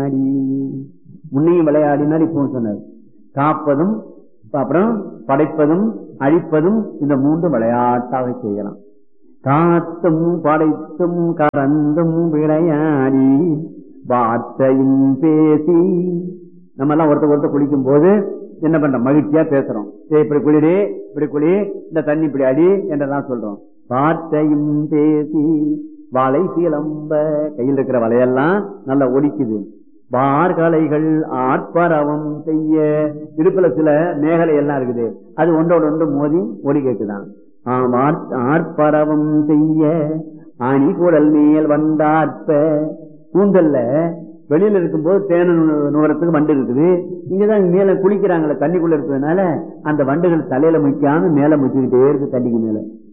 விளையாடி முன்னையும் விளையாடினார் இப்பவும் சொன்னார் காப்பதும் அப்புறம் படைப்பதும் அழிப்பதும் இந்த மூன்று விளையாட்டாக செய்யலாம் காத்தும் படைத்தும் கறந்தும் விளையாடி வார்த்தையும் பேசி நம்ம எல்லாம் ஒருத்தர் ஒருத்தர் குளிக்கும் போது என்ன பண்றோம் மகிழ்ச்சியா பேசுறோம் ஏய் இப்படி குளிரே இப்படி குளி இந்த தண்ணி இப்படி அடி என்றெல்லாம் சொல்றோம் வார்த்தையும் பேசி வலை சிலம்ப கையில் இருக்கிற வலையெல்லாம் நல்லா ஒலிக்குது வார்கலைகள் ஆட்பரவம் செய்ய இடுப்புல சில மேகலை எல்லாம் இருக்குது அது ஒன்றோடு ஒன்று மோதி ஒலி கேட்குதான் ஆம், ஆர்ப்- ஆர்ப்பரவம் செய்ய அணி குடல் மேல் வந்தாற்ப கூந்தல்ல வெளியில இருக்கும்போது தேன நுகரத்துக்கு வண்டு இருக்குது இங்கதான் மேல குளிக்கிறாங்களே தண்ணிக்குள்ள இருக்கிறதுனால அந்த வண்டுகள் தலையில முக்காம மேல முச்சுக்கிட்டே இருக்கு தண்ணிக்கு மேல